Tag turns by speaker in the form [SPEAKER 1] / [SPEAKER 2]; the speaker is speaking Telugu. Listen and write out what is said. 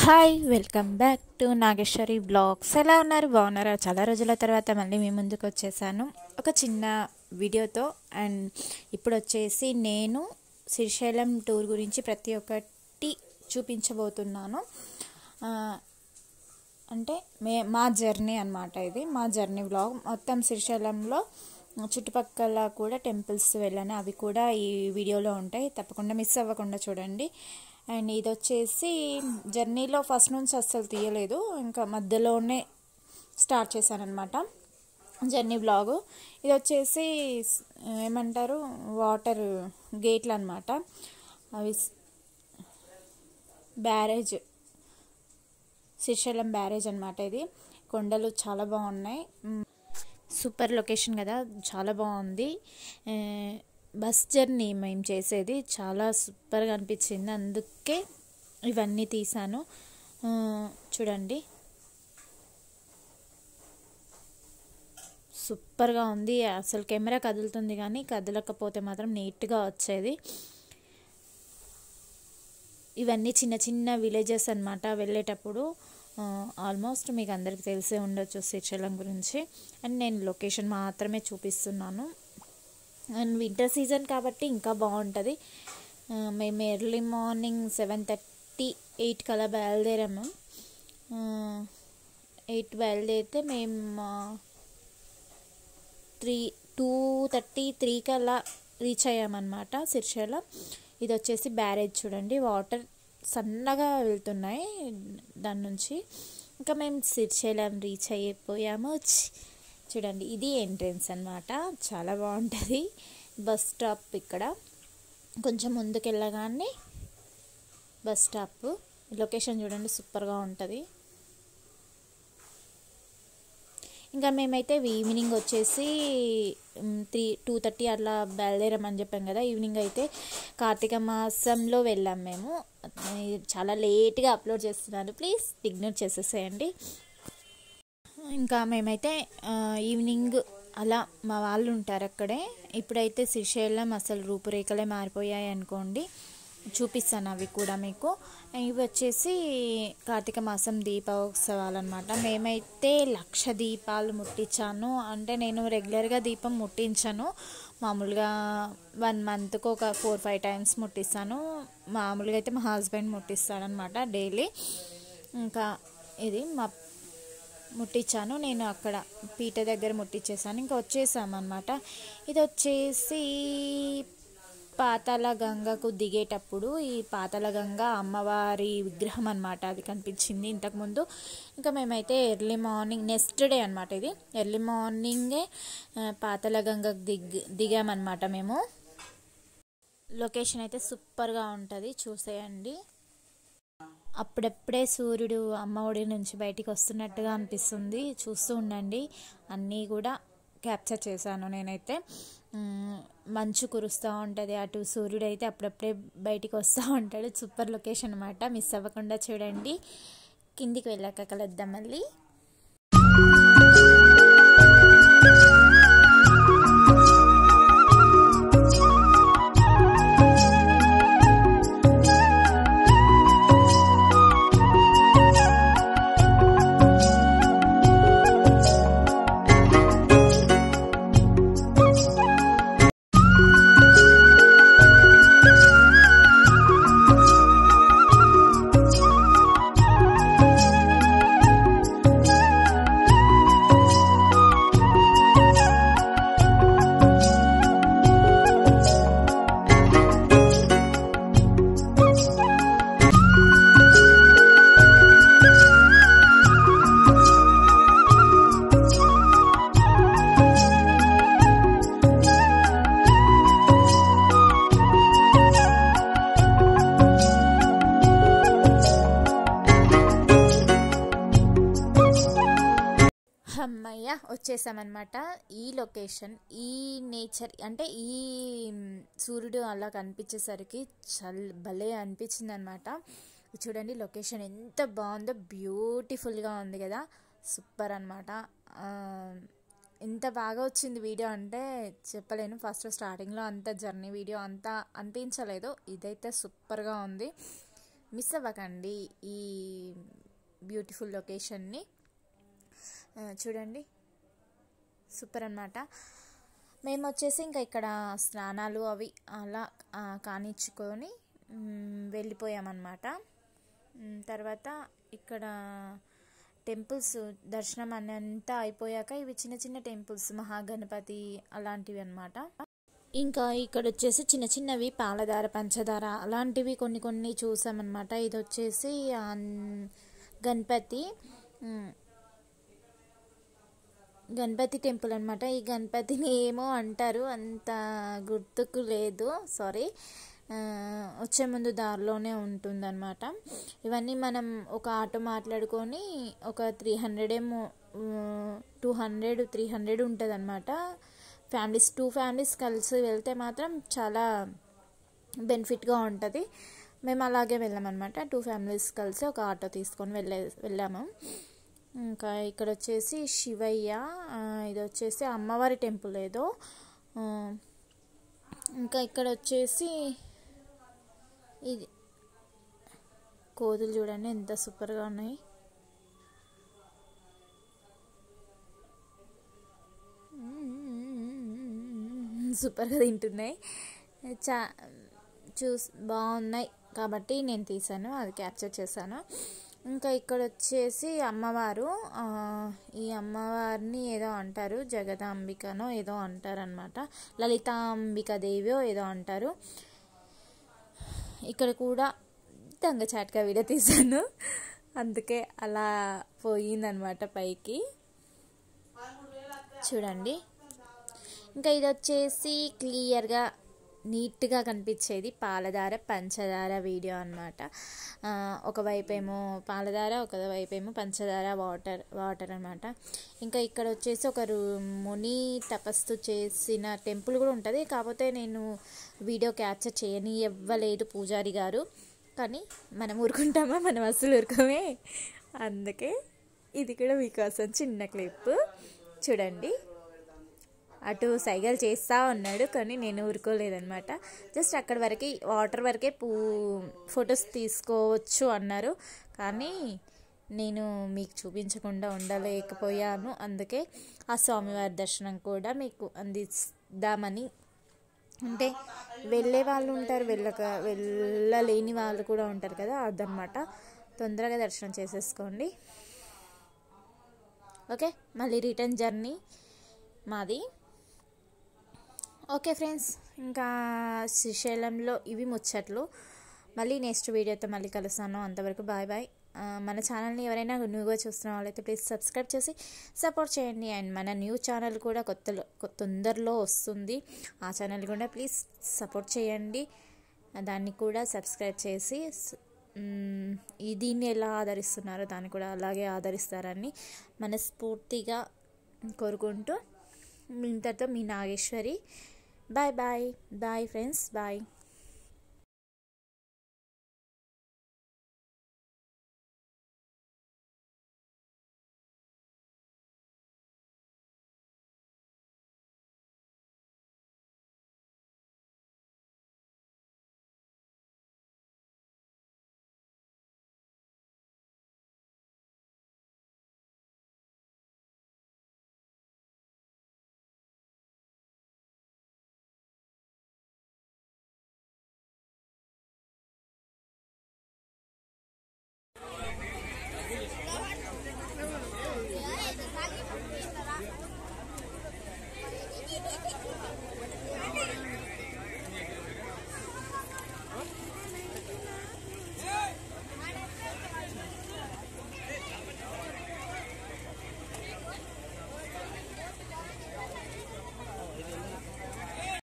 [SPEAKER 1] Hi welcome back to Nageswari blogs ఎలా ఉన్నారు బాగున్నారా చాలా రోజుల తర్వాత మళ్ళీ మీ ముందుకు వచ్చేసాను ఒక చిన్న వీడియోతో అండ్ ఇప్పుడు వచ్చేసి నేను శ్రీశైలం టూర్ గురించి ప్రతి ఒక్కటి చూపించబోతున్నాను ఆ, అంటే మే మా జర్నీ అనమాట ఇది మా జర్నీ బ్లాగ్ మొత్తం శ్రీశైలంలో చుట్టుపక్కల కూడా టెంపుల్స్ వెళ్ళాను అవి కూడా ఈ వీడియోలో ఉంటాయి తప్పకుండా మిస్ అవ్వకుండా చూడండి అండ్ ఇది వచ్చేసి జర్నీలో ఫస్ట్ నుంచి అస్సలు తీయలేదు ఇంకా మధ్యలోనే స్టార్ట్ చేశాను అనమాట జర్నీ బ్లాగు ఇది వచ్చేసి స్- ఏమంటారు వాటర్ గేట్లు అనమాట అవి స్- బ్యారేజ్ శ్రీశైలం బ్యారేజ్ అనమాట ఇది కొండలు చాలా బాగున్నాయి మ్, సూపర్ లొకేషన్ కదా చాలా బాగుంది ఏ, బస్ జర్నీ మేము చేసేది చాలా సూపర్గా అనిపించింది అందుకే ఇవన్నీ తీసాను ఆ, చూడండి సూపర్గా ఉంది అసలు కెమెరా కదులుతుంది కానీ కదలకపోతే మాత్రం నీట్గా వచ్చేది ఇవన్నీ చిన్న చిన్న విలేజెస్ అన్నమాట వెళ్ళేటప్పుడు ఆల్మోస్ట్ మీకు అందరికి తెలిసే ఉండొచ్చు శ్రీశైలం గురించి అండ్ నేను లొకేషన్ మాత్రమే చూపిస్తున్నాను అండ్ వింటర్ సీజన్ కాబట్టి ఇంకా బాగుంటుంది ఆ, మేము early morning seven thirty eight కలా బయలుదేరాము ఎయిట్ బయలుదేరితే మేము త్రీ టూ థర్టీ త్రీ కల్లా రీచ్ అయ్యామన్నమాట శ్రీశైలం ఇది వచ్చేసి బ్యారేజ్ చూడండి వాటర్ సన్నగా వెళ్తున్నాయి దాని నుంచి ఇంకా మేము శ్రీశైలం రీచ్ అయిపోయాము ఛ్! చూడండి ఇది ఎంట్రెన్స్ అన్నమాట చాలా బాగుంటుంది బస్ స్టాప్ ఇక్కడ కొంచెం ముందుకు వెళ్ళగానే బస్ స్టాప్ లొకేషన్ చూడండి సూపర్గా ఉంటుంది ఇంకా మేమైతే ఈవినింగ్ వచ్చేసి త్రీ టూ థర్టీ అట్లా బయలుదేరామని చెప్పాం కదా ఈవినింగ్ అయితే కార్తీక మాసంలో వెళ్ళాం మేము ఇది చాలా లేట్గా అప్లోడ్ చేస్తున్నాను ప్లీజ్ ఇగ్నోర్ చేసేసేయండి ఇంకా మేమైతే ఆ, ఈవినింగ్ అలా మా వాళ్ళు ఉంటారు అక్కడే ఇప్పుడైతే శ్రీశైలం అసలు రూపురేఖలే మారిపోయాయి అనుకోండి చూపిస్తాను అవి కూడా మీకు ఇవి వచ్చేసి కార్తీక మాసం దీపోత్సవాలు అనమాట మేమైతే లక్ష దీపాలు ముట్టించాను అంటే నేను రెగ్యులర్గా దీపం ముట్టించను మామూలుగా వన్ మంత్కి ఒక ఫోర్ ఫైవ్ టైమ్స్ ముట్టిస్తాను మామూలుగా అయితే మా హస్బెండ్ ముట్టిస్తాడనమాట డైలీ ఇంకా ఇది మా ముట్టించాను నేను అక్కడ పీట దగ్గర ముట్టించేసాను ఇంకా వచ్చేసామన్నమాట ఇది వచ్చేసి పాతాళ గంగకు దిగేటప్పుడు ఈ పాతాళ గంగ అమ్మవారి విగ్రహం అనమాట అది కనిపించింది ఇంతకుముందు ఇంకా మేమైతే ఎర్లీ మార్నింగ్ నెక్స్ట్ డే అనమాట ఇది ఎర్లీ మార్నింగే ఆ, పాతాళ గంగకు దిగ్ దిగామన్నమాట మేము లొకేషన్ అయితే సూపర్గా ఉంటుంది చూసేయండి అప్పుడప్పుడే సూర్యుడు అమ్మ ఒడి నుంచి బయటికి వస్తున్నట్టుగా అనిపిస్తుంది చూస్తూ ఉండండి అన్నీ కూడా క్యాప్చర్ చేశాను నేనైతే మ్, మంచు కురుస్తూ ఉంటుంది అటు సూర్యుడు అయితే అప్పుడప్పుడే బయటికి వస్తూ ఉంటాడు సూపర్ లొకేషన్ అనమాట మిస్ అవ్వకుండా చూడండి కిందికి వెళ్ళాక కలుద్దాం మళ్ళీ అమ్మయ్య వచ్చేసామన్నమాట ఈ లొకేషన్ ఈ నేచర్ అంటే ఈ మ్, సూర్యుడు అలా కనిపించేసరికి చల్ భలే అనిపించింది అనమాట చూడండి లొకేషన్ ఎంత బాగుందో బ్యూటిఫుల్గా ఉంది కదా సూపర్ అనమాట ఎంత బాగా వచ్చింది వీడియో అంటే చెప్పలేను ఫస్ట్ స్టార్టింగ్లో అంత జర్నీ వీడియో అంతా అనిపించలేదు ఇదైతే సూపర్గా ఉంది మిస్ అవ్వకండి ఈ బ్యూటిఫుల్ లొకేషన్ని ఆ, చూడండి సూపర్ అనమాట మేము వచ్చేసి ఇంకా ఇక్కడ స్నానాలు అవి అలా ఆ, కానిచ్చుకొని మ్, వెళ్ళిపోయామన్నమాట మ్, తర్వాత ఇక్కడ టెంపుల్స్ దర్శనం అనంతా అయిపోయాక ఇవి చిన్న చిన్న టెంపుల్స్ మహాగణపతి అలాంటివి అన్నమాట ఇంకా ఇక్కడ వచ్చేసి చిన్న చిన్నవి పాలధార పంచదార అలాంటివి కొన్ని కొన్ని చూసామన్నమాట ఇది వచ్చేసి ఆన్- గణపతి మ్, గణపతి టెంపుల్ అనమాట ఈ గణపతిని ఏమో అంటారు అంత గుర్తుకు లేదు సారీ ఆ, వచ్చే ముందు దారిలోనే ఉంటుందన్నమాట ఇవన్నీ మనం ఒక ఆటో మాట్లాడుకొని ఒక త్రీ హండ్రెడ్ ఏమో టూ హండ్రెడ్ త్రీ హండ్రెడ్ ఉంటుంది అనమాట ఫ్యామిలీస్ టూ ఫ్యామిలీస్ కలిసి వెళ్తే మాత్రం చాలా బెనిఫిట్గా ఉంటుంది మేము అలాగే వెళ్ళామన్నమాట టూ ఫ్యామిలీస్ కలిసి ఒక ఆటో తీసుకొని వెళ్ళే వెళ్ళాము ఇంకా ఇక్కడ వచ్చేసి శివయ్య ఆ, ఇది వచ్చేసి అమ్మవారి టెంపుల్ ఏదో ఆ, ఇంకా ఇక్కడ వచ్చేసి ఇది కోతులు చూడండి ఎంత సూపర్గా ఉన్నాయి సూపర్గా తింటున్నాయి చా చూస్ బాగున్నాయి కాబట్టి నేను తీసాను అది క్యాప్చర్ చేశాను ఇంకా ఇక్కడ వచ్చేసి అమ్మవారు ఆ, ఈ అమ్మవారిని ఏదో అంటారు జగదాంబికనో ఏదో అంటారనమాట లలితాంబిక దేవియో ఏదో అంటారు ఇక్కడ కూడా దొంగ చాటుగా వీడియో తీశాను అందుకే అలా పోయిందనమాట పైకి చూడండి ఇంకా ఇది వచ్చేసి క్లియర్గా నీట్గా కనిపించేది పాలధార పంచదార వీడియో అనమాట ఒకవైపు ఏమో పాలధార ఒకవైపు ఏమో పంచదార వాటర్ వాటర్ అనమాట ఇంకా ఇక్కడ వచ్చేసి ఒక రు- ముని తపస్సు చేసిన టెంపుల్ కూడా ఉంటుంది కాకపోతే నేను వీడియో క్యాప్చర్ చేయని ఇవ్వలేదు పూజారి గారు కానీ మనం ఊరుకుంటామా మనం అసలు ఊరుకోమే అందుకే ఇది కూడా మీకోసం చిన్న క్లిప్ చూడండి అటు సైగలు చేస్తూ ఉన్నాడు కానీ నేను ఊరుకోలేదనమాట జస్ట్ అక్కడి వరకే వాటర్ వరకే పూ ఫొటోస్ తీసుకోవచ్చు అన్నారు కానీ నేను మీకు చూపించకుండా ఉండలేకపోయాను అందుకే ఆ స్వామివారి దర్శనం కూడా మీకు అందిద్దామని అంటే వెళ్ళే వాళ్ళు ఉంటారు వెళ్ళక వెళ్ళలేని వాళ్ళు కూడా ఉంటారు కదా అదనమాట తొందరగా దర్శనం చేసేసుకోండి ఓకే మళ్ళీ రిటర్న్ జర్నీ మాది ఓకే ఫ్రెండ్స్ ఇంకా శ్రీశైలంలో ఇవి ముచ్చట్లు మళ్ళీ నెక్స్ట్ వీడియోతో మళ్ళీ కలుస్తాను అంతవరకు బాయ్ బాయ్ ఆ, మన ఛానల్ని ఎవరైనా న్యూగా చూస్తున్న వాళ్ళైతే ప్లీజ్ సబ్స్క్రైబ్ చేసి సపోర్ట్ చేయండి అండ్ మన న్యూ ఛానల్ కూడా కొత్తలో కొ- తొందరలో వస్తుంది ఆ ఛానల్ కూడా ప్లీజ్ సపోర్ట్ చేయండి దాన్ని కూడా సబ్స్క్రైబ్ చేసి స్- మ్, ఈ దీన్ని ఎలా ఆదరిస్తున్నారో దాన్ని కూడా అలాగే ఆదరిస్తారని మనస్ఫూర్తిగా కోరుకుంటూ ఇంతతో మీ Nageswari bye bye bye friends bye